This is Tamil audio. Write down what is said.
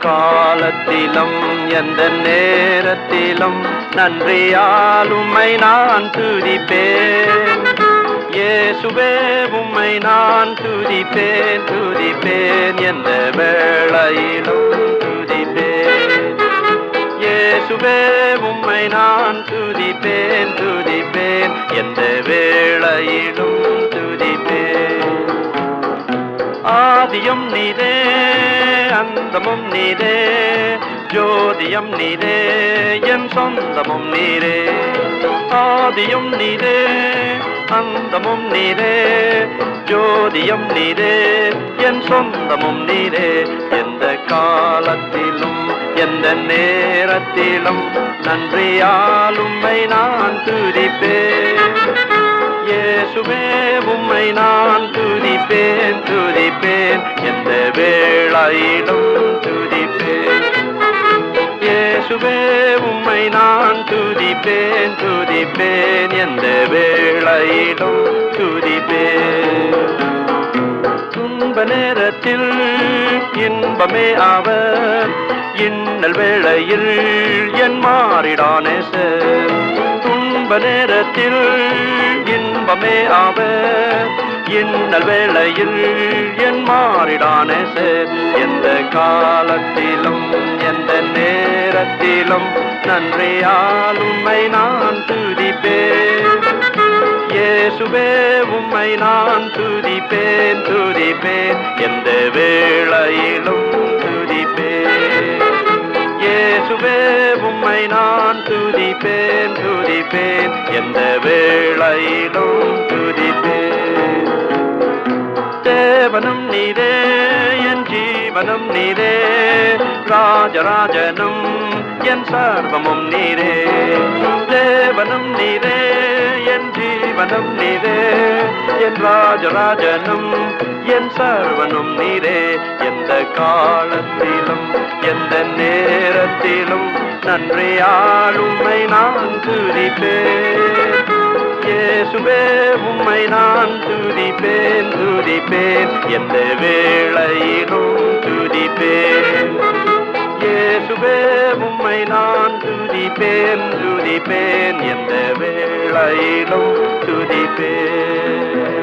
காலத்திலும் எந்த நேரத்திலும் நன்றியால் உம்மை நான் துதிப்பேன் இயேசுவே உம்மை நான் துதிப்பேன் துதிப்பேன் எந்த வேளையிலும் துதிப்பேன் இயேசுவே உம்மை நான் துதிப்பேன் துதிப்பேன் எந்த வேளையிலும் துதிப்பேன் ஆதியும் நீரே அந்தமும் நீரே ஜோதியம் நீரே என் சொந்தமும் நீரே ஆதியும் நீரே அந்தமும் நீரே ஜோதியம் நீரே என் சொந்தமும் நீரே எந்த காலத்திலும் எந்த நேரத்திலும் நன்றியால் உம்மை நான் துதிப்பேன் இயேசுவே உம்மை நான் துதிப்பேன் துதிப்பேன் எந்த வேளையிலும் துதிப்பேன் இயேசுவே உம்மை நான் துதிப்பேன் துதிப்பேன் எந்த வேளையிலும் துதிப்பேன் துன்ப நேரத்தில் இன்பமே அவர் இன்னல் வேளையில் என் மாறிடானே சார் துன்ப நேரத்தில் இன்பமே அவர் இன்னல் வேளையில் என் மாறிடானே சார் எந்த காலத்திலும் எந்த நேரத்திலும் நன்றியால் உம்மை நான் துதிப்பேன் இயேசுவே உம்மை நான் துதிப்பேன் துதிப்பேன் எந்த வேளையிலும் துதிப்பேன் இயேசுவே உம்மை நான் துதிப்பேன் துதிப்பேன் எந்த வேளையிலும் துதிப்பேன் தேவனும் நீரே என் ஜீவனும் நீரே ராஜராஜனும் என் சர்வமும் நீரே தேவனும் நீரே என் ஜீவனும் நீரே என் ராஜராஜனும் என் சர்வனும் நீரே எந்த காலத்திலும் எந்த நேரத்திலும் நன்றியால் உம்மை நான் துதிப்பேன் இயேசுவே உம்மை நான் துதிப்பேன் துதிப்பேன் எந்த வேளையிலும் துதிப்பேன் இயேசுவே உம்மை நான் துதிப்பேன் துதிப்பேன் எந்த வேளையிலும் துதிப்பேன்